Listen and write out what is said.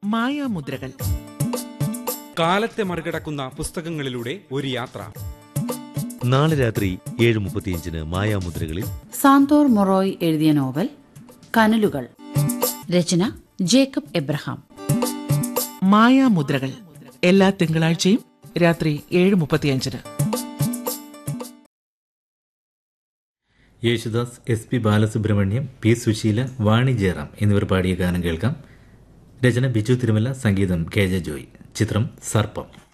മായാമുദ്രകൾ കാലത്തെ മറികടക്കുന്ന പുസ്തകങ്ങളിലൂടെ ഒരു യാത്ര നാളെ രാത്രി ഏഴ് മുപ്പത്തിയഞ്ചിന് മായാമുദ്രകളിൽ സാന്തോർ മൊറോയ് എഴുതിയ നോവൽ കനലുകൾ രചന ജേക്കബ് എബ്രഹാം മായാമുദ്രകൾ എല്ലാ തിങ്കളാഴ്ചയും രാത്രി ഏഴ് മുപ്പത്തിയഞ്ചിന് യേശുദാസ് എസ് പി ബാലസുബ്രഹ്മണ്യം പി സുശീല വാണി ജയറാം എന്നിവർ പാടിയ ഗാനം കേൾക്കാം രചന ബിജു തിരുമല സംഗീതം കെ ജെ ജോയ് ചിത്രം സർപ്പം